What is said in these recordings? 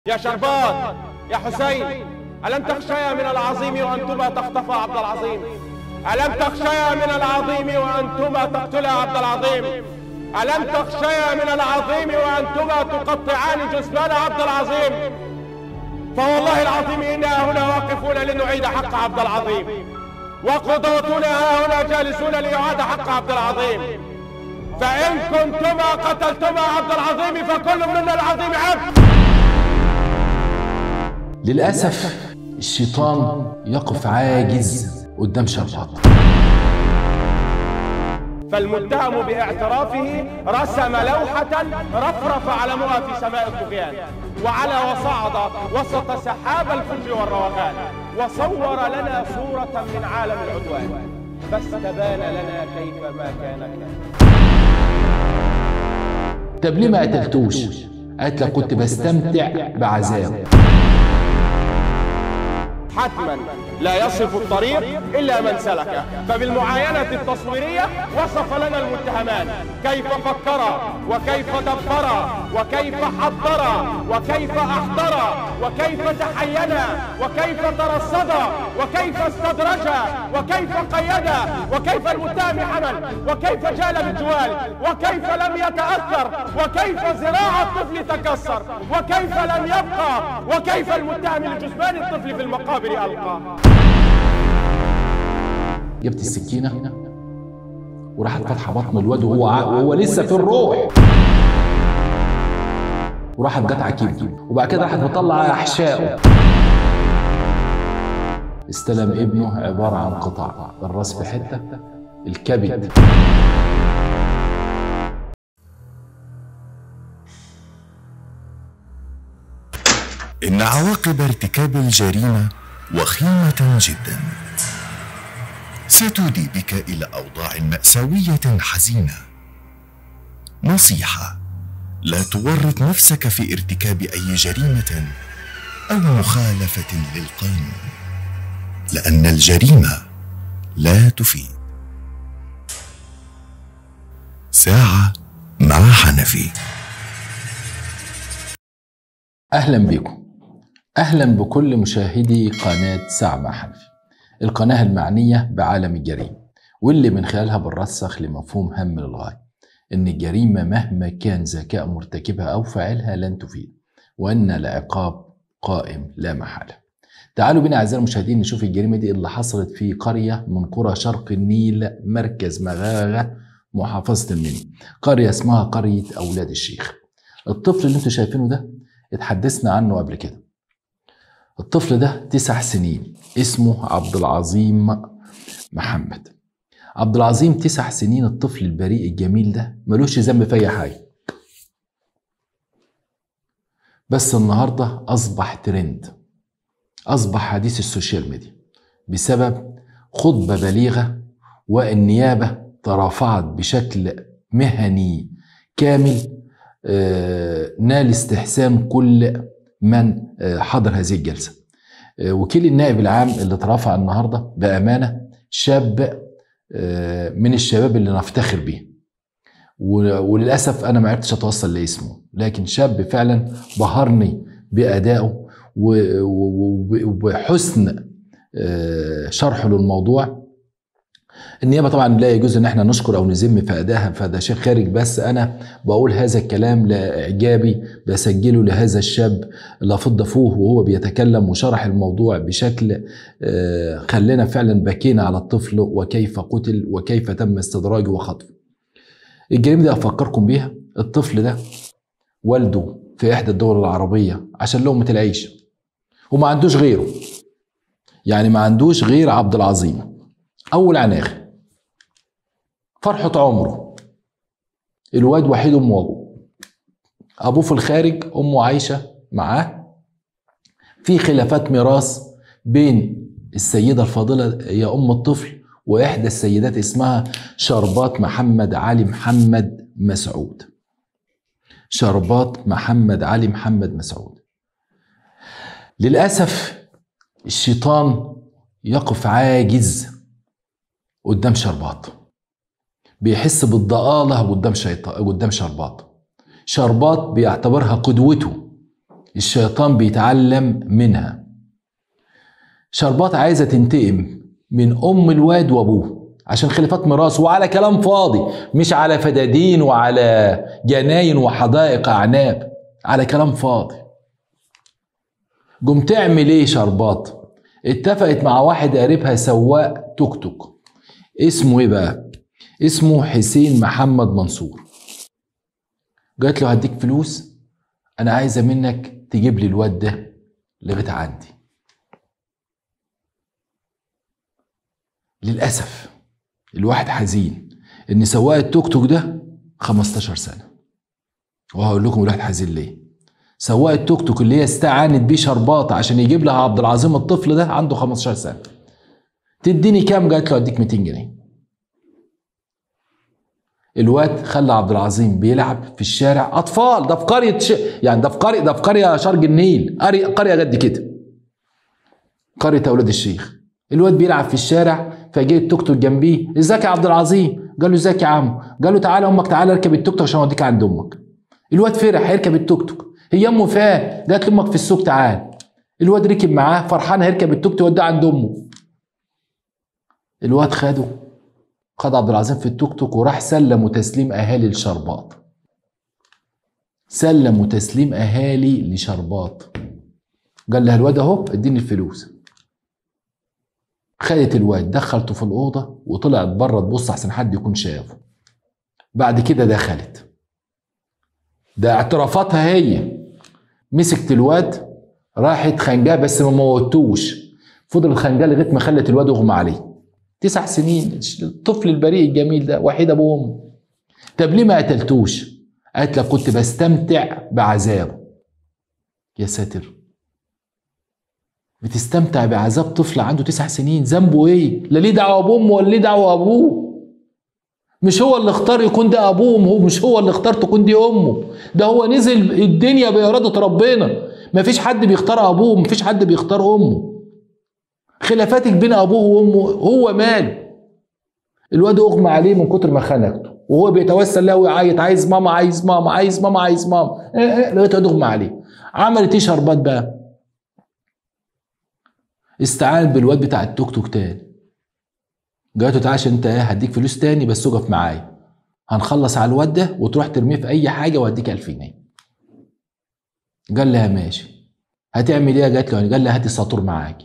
يا شربات يا حسين ألم تخشيا من العظيم وأنتما تخطفا عبد العظيم ألم تخشيا من العظيم وأنتما تقتلا عبد العظيم ألم تخشيا من العظيم وأنتما تقطعان جثمان عبد العظيم فوالله العظيم إنا هنا واقفون لنعيد حق عبد العظيم وقضاتنا ها هنا جالسون ليعاد حق عبد العظيم فإن كنتما قتلتما عبد العظيم فكل منا العظيم عبد للأسف الشيطان يقف عاجز قدام شربات فالمتهم باعترافه رسم لوحة رفرف علمها في سماء الطغيان وعلى وصعد وسط سحاب الفجر والروغان وصور لنا صورة من عالم العدوان فاستبان لنا كيف ما كان كان طب ليه ما قتلتوش؟ قالت لك كنت بستمتع بعذاب حتما لا يصف الطريق إلا من سلكه فبالمعاينة التصويرية وصف لنا المتهمان كيف فكر وكيف دبر وكيف حضر وكيف أحضر وكيف تحين وكيف ترصد وكيف استدرج وكيف قيد وكيف المتهم حمل وكيف جال بالجوال وكيف لم يتأثر وكيف ذراع الطفل تكسر وكيف لم يبقى وكيف المتهم لجثمان الطفل في المقابر ألقى جبت السكينة وراحت فاتحة بطن الواد وهو ع- وهو لسه في الروح وراحت جت على كبده وبعد كده راحت مطلعة أحشائه استلم ابنه عبارة عن قطع الراس في حتة الكبد إن عواقب ارتكاب الجريمة وخيمة جدا ستودي بك إلى أوضاع مأساوية حزينة نصيحة لا تورط نفسك في ارتكاب أي جريمة أو مخالفة للقانون لأن الجريمة لا تفيد ساعة مع حنفي أهلا بكم أهلا بكل مشاهدي قناة ساعة مع حنفي القناة المعنية بعالم الجريمة واللي من خلالها بنرسخ لمفهوم هم للغاية إن الجريمة مهما كان ذكاء مرتكبها أو فاعلها لن تفيد وأن العقاب قائم لا محالة تعالوا بنا أعزائي المشاهدين نشوف الجريمة دي اللي حصلت في قرية من قرى شرق النيل مركز مغاغة محافظة المنيا قرية اسمها قرية أولاد الشيخ الطفل اللي انتوا شايفينه ده اتحدثنا عنه قبل كده الطفل ده تسع سنين اسمه عبد العظيم محمد عبد العظيم تسع سنين الطفل البريء الجميل ده ملوش ذنب في اي حاجه بس النهارده اصبح ترند اصبح حديث السوشيال ميديا بسبب خطبه بليغه والنيابه ترافعت بشكل مهني كامل آه، نال استحسان كل من آه، حضر هذه الجلسه. آه، وكيل النائب العام اللي ترافع النهارده بامانه شاب آه، من الشباب اللي نفتخر بيه. و- وللاسف انا ما عرفتش اتوصل لاسمه، لكن شاب فعلا بهرني بادائه و- و- و- وبحسن آه، شرحه للموضوع النيابه طبعا لا يجوز ان احنا نشكر او نذم في ادائها فده شيء خارج بس انا بقول هذا الكلام لاعجابي بسجله لهذا الشاب اللي فض فوه وهو بيتكلم وشرح الموضوع بشكل آه، خلينا فعلا بكينا على الطفل وكيف قتل وكيف تم استدراجه وخطفه. الجريمه دي افكركم بيها الطفل ده والده في احدى الدول العربيه عشان لقمه العيش وما عندوش غيره يعني ما عندوش غير عبد العظيم اول عناخ فرحة عمره الواد وحيد أم وأبوه أبوه في الخارج أمه عايشة معاه في خلافات ميراث بين السيدة الفاضلة هي أم الطفل وإحدى السيدات اسمها شربات محمد علي محمد مسعود شربات محمد علي محمد مسعود للأسف الشيطان يقف عاجز قدام شربات بيحس بالضآلة قدام شيطان قدام شربات شربات بيعتبرها قدوته الشيطان بيتعلم منها شربات عايزة تنتقم من أم الواد وأبوه عشان خلافات ميراث وعلى كلام فاضي مش على فدادين وعلى جناين وحدائق أعناب على كلام فاضي جم تعمل ايه شربات اتفقت مع واحد قريبها سواق توك توك اسمه ايه بقى اسمه حسين محمد منصور قالت له هديك فلوس انا عايزه منك تجيب لي الواد ده لغايه عندي للاسف الواحد حزين ان سواق التوك توك ده 15 سنه وهقول لكم الواحد حزين ليه سواق التوك توك اللي هي استعانت بيه شرباط عشان يجيب لها عبد العظيم الطفل ده عنده 15 سنه تديني كام قالت له اديك 200 جنيه الواد خلى عبد العظيم بيلعب في الشارع اطفال ده في قريه ش... يعني ده في قريه ده في قريه شرق النيل قريه قريه قد كده قريه اولاد الشيخ الواد بيلعب في الشارع فجه التوك توك جنبيه ازيك يا عبد العظيم قال له ازيك يا عم قال له تعالى امك تعالى اركب التوك توك عشان اوديك عند امك الواد فرح هيركب التوك توك هي امه فاه قالت لامك في السوق تعال الواد ركب معاه فرحان هيركب التوك توك يوديه عند امه الواد خده خد عبد العظيم في التوك توك وراح سلم تسليم اهالي لشرباط سلم تسليم اهالي لشرباط قال لها الواد اهو اديني الفلوس خدت الواد دخلته في الاوضه وطلعت بره تبص احسن حد يكون شافه بعد كده دخلت ده اعترافاتها هي مسكت الواد راحت خنجاه بس ما موتوش فضل خنجاه لغايه ما خلت الواد يغمى عليه تسع سنين الطفل البريء الجميل ده وحيد ابوه وامه طب ليه ما قتلتوش قالت لك كنت بستمتع بعذابه يا ساتر بتستمتع بعذاب طفل عنده تسع سنين ذنبه ايه لا ليه دعوه بامه ولا ليه دعوه ابوه مش هو اللي اختار يكون ده ابوه هو مش هو اللي اختار تكون دي امه ده هو نزل الدنيا باراده ربنا مفيش حد بيختار ابوه مفيش حد بيختار امه خلافاتك بين ابوه وامه هو ماله الواد اغمى عليه من كتر ما خنقته وهو بيتوسل له ويعيط عايز ماما عايز ماما عايز ماما عايز ماما ايه ايه لغايه الواد اغمى عليه عملت ايه شربات بقى استعانت بالواد بتاع التوك توك تاني قالت له تعالى عشان انت ايه هديك فلوس تاني بس اقف معايا هنخلص على الواد ده وتروح ترميه في اي حاجه وهديك 1000 جنيه قال لها ماشي هتعمل ايه قالت له قال لها هاتي الساطور معاكي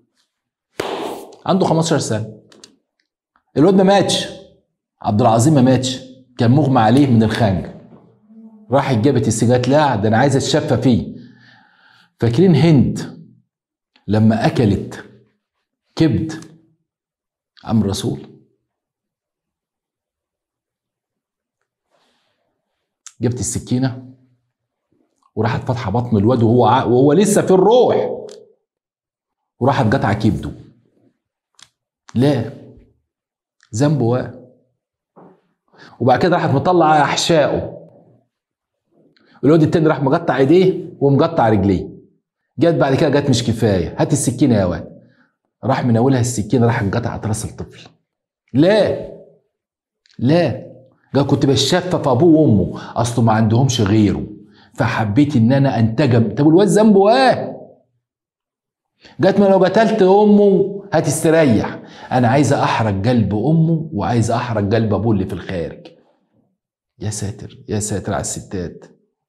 عنده 15 سنه الواد ما ماتش عبد العظيم ما ماتش كان مغمى عليه من الخنج راحت جابت السجاد لا ده انا عايز اتشفى فيه فاكرين هند لما اكلت كبد عم الرسول جبت السكينه وراحت فاتحه بطن الواد وهو ع... وهو لسه في الروح وراحت جت على كبده لا ذنبه واقع وبعد كده راحت مطلعه احشائه الواد التاني راح مقطع ايديه ومقطع رجليه جت بعد كده جت مش كفايه هات السكينه يا واد راح من اولها السكينه راح قطعت راس الطفل لا لا قال كنت بشفف ابوه وامه اصله ما عندهمش غيره فحبيت ان انا انتجم طب الواد ذنبه ايه جت ما لو قتلت امه هتستريح انا عايز احرق قلب امه وعايز احرق قلب ابوه اللي في الخارج يا ساتر يا ساتر على الستات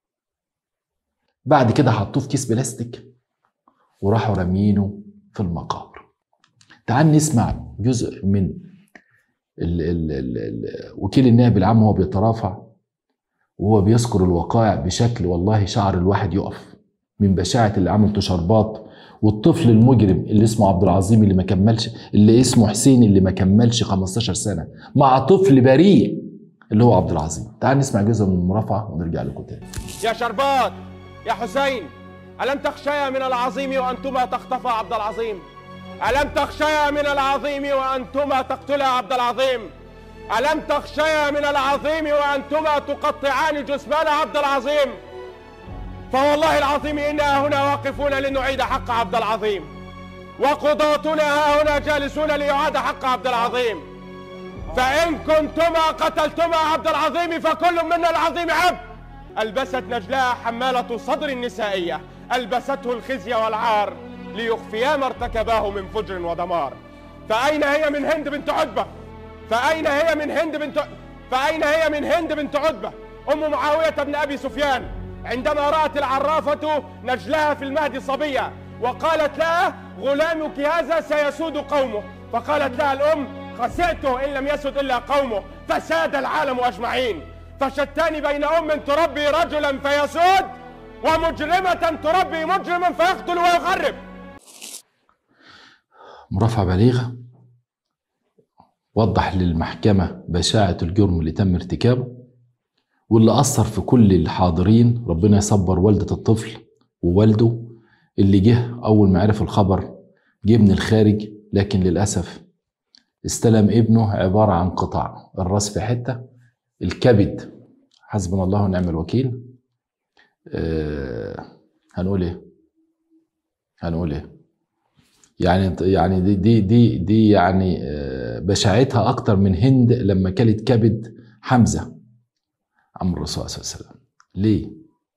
بعد كده حطوه في كيس بلاستيك وراحوا رامينه في المقابر تعال نسمع جزء من ال ال ال ال وكيل النائب العام وهو بيترافع وهو بيذكر الوقائع بشكل والله شعر الواحد يقف من بشاعة اللي عملته شرباط والطفل المجرم اللي اسمه عبد العظيم اللي ما كملش اللي اسمه حسين اللي ما كملش 15 سنة مع طفل بريء اللي هو عبد العظيم تعال نسمع جزء من المرافعة ونرجع لكم تاني يا شربات يا حسين ألم تخشيا من العظيم وأنتما تخطفا عبد العظيم ألم تخشيا من العظيم وأنتما تقتلا عبد العظيم ألم تخشيا من العظيم وأنتما تقطعان جثمان عبد العظيم فوالله العظيم إنا هنا واقفون لنعيد حق عبد العظيم وقضاتنا ها هنا جالسون ليعاد حق عبد العظيم فإن كنتما قتلتما عبد العظيم فكل منا العظيم عبد ألبست نجلاء حمالة صدر النسائية ألبسته الخزي والعار ليخفيا ما ارتكباه من فجر ودمار فأين هي من هند بنت عتبة فأين هي من هند بنت فأين هي من هند بنت عتبة أم معاوية بن أبي سفيان عندما رأت العرافة نجلها في المهد صبية وقالت لها غلامك هذا سيسود قومه فقالت لها الأم خسئته إن لم يسد إلا قومه فساد العالم أجمعين فشتان بين أم تربي رجلا فيسود ومجرمة تربي مجرما فيقتل ويخرب مرافعة بليغة وضح للمحكمة بشاعة الجرم اللي تم ارتكابه واللي أثر في كل الحاضرين ربنا يصبر والدة الطفل ووالده اللي جه أول ما عرف الخبر جه من الخارج لكن للأسف استلم ابنه عبارة عن قطع الراس في حتة الكبد حسبنا الله ونعم الوكيل أه هنقول ايه هنقول ايه يعني يعني دي دي دي, دي يعني آه، بشاعتها اكتر من هند لما كلت كبد حمزه عم الرسول صلى الله عليه وسلم ليه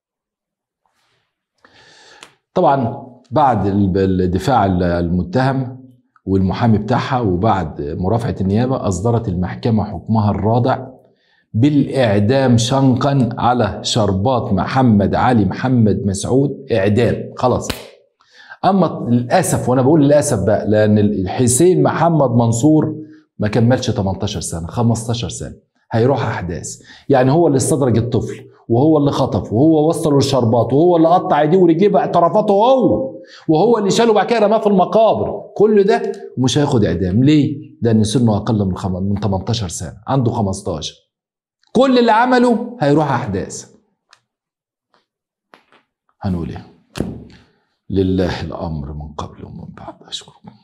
طبعا بعد الدفاع المتهم والمحامي بتاعها وبعد مرافعه النيابه اصدرت المحكمه حكمها الرادع بالاعدام شنقا على شربات محمد علي محمد مسعود اعدام خلاص اما للاسف وانا بقول للاسف بقى لان الحسين محمد منصور ما كملش 18 سنه 15 سنه هيروح احداث يعني هو اللي استدرج الطفل وهو اللي خطف وهو وصله للشربات وهو اللي قطع ايديه ورجليه باعترافاته هو وهو اللي شاله بعد كده رماه في المقابر كل ده مش هياخد اعدام ليه؟ لان سنه اقل من خم... من 18 سنه عنده 15 كل اللي عمله هيروح احداث هنقول ايه؟ لله الامر من قبل ومن